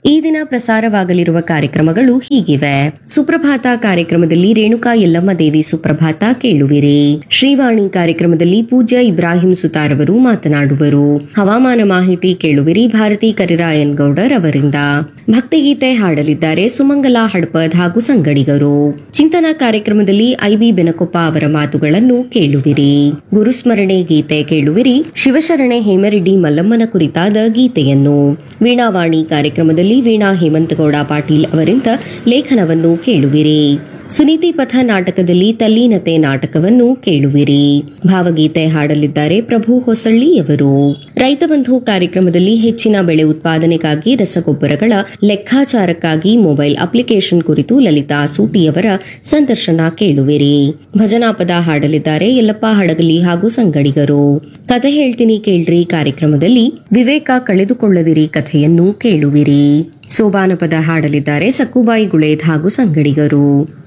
ಈ ದಿನ ಪ್ರಸಾರವಾಗಲಿರುವ ಕಾರ್ಯಕ್ರಮಗಳು ಹೀಗಿವೆ ಸುಪ್ರಭಾತ ಕಾರ್ಯಕ್ರಮದಲ್ಲಿ ರೇಣುಕಾ ಯಲ್ಲಮ್ಮ ದೇವಿ ಸುಪ್ರಭಾತ ಕೇಳುವಿರಿ ಶ್ರೀವಾಣಿ ಕಾರ್ಯಕ್ರಮದಲ್ಲಿ ಪೂಜ್ಯ ಇಬ್ರಾಹಿಂ ಸುತಾರವರು ಮಾತನಾಡುವರು ಹವಾಮಾನ ಮಾಹಿತಿ ಕೇಳುವಿರಿ ಭಾರತಿ ಕರಿರಾಯನ್ ಗೌಡರ್ ಅವರಿಂದ ಭಕ್ತಿಗೀತೆ ಹಾಡಲಿದ್ದಾರೆ ಸುಮಂಗಲ ಹಡ್ಪದ್ ಹಾಗೂ ಸಂಗಡಿಗರು ಚಿಂತನಾ ಕಾರ್ಯಕ್ರಮದಲ್ಲಿ ಐಬಿ ಬೆನಕೊಪ್ಪ ಅವರ ಮಾತುಗಳನ್ನು ಕೇಳುವಿರಿ ಗುರುಸ್ಮರಣೆ ಗೀತೆ ಕೇಳುವಿರಿ ಶಿವಶರಣೆ ಹೇಮರೆಡ್ಡಿ ಮಲ್ಲಮ್ಮನ ಕುರಿತಾದ ಗೀತೆಯನ್ನು ವೀಣಾವಾಣಿ ಕಾರ್ಯಕ್ರಮದಲ್ಲಿ ವೀಣಾ ಹೇಮಂತಗೌಡ ಪಾಟೀಲ್ ಅವರಿಂದ ಲೇಖನವನ್ನು ಕೇಳುವಿರಿ ಸುನೀತಿ ಪಥ ನಾಟಕದಲ್ಲಿ ತಲ್ಲೀನತೆ ನಾಟಕವನ್ನು ಕೇಳುವಿರಿ ಭಾವಗೀತೆ ಹಾಡಲಿದ್ದಾರೆ ಪ್ರಭು ಹೊಸಳ್ಳಿಯವರು ರೈತ ಬಂಧು ಕಾರ್ಯಕ್ರಮದಲ್ಲಿ ಹೆಚ್ಚಿನ ಬೆಳೆ ಉತ್ಪಾದನೆಗಾಗಿ ರಸಗೊಬ್ಬರಗಳ ಲೆಕ್ಕಾಚಾರಕ್ಕಾಗಿ ಮೊಬೈಲ್ ಅಪ್ಲಿಕೇಶನ್ ಕುರಿತು ಲಲಿತಾ ಸೂಟಿಯವರ ಸಂದರ್ಶನ ಕೇಳುವಿರಿ ಭಜನಾ ಪದ ಹಾಡಲಿದ್ದಾರೆ ಯಲ್ಲಪ್ಪ ಹಡಗಲಿ ಹಾಗೂ ಸಂಗಡಿಗರು ಕಥೆ ಹೇಳ್ತೀನಿ ಕೇಳ್ರಿ ಕಾರ್ಯಕ್ರಮದಲ್ಲಿ ವಿವೇಕ ಕಳೆದುಕೊಳ್ಳದಿರಿ ಕಥೆಯನ್ನು ಕೇಳುವಿರಿ ಸೋಬಾನ ಪದ ಹಾಡಲಿದ್ದಾರೆ ಸಕ್ಕುಬಾಯಿ ಗುಳೇದ್ ಹಾಗೂ ಸಂಗಡಿಗರು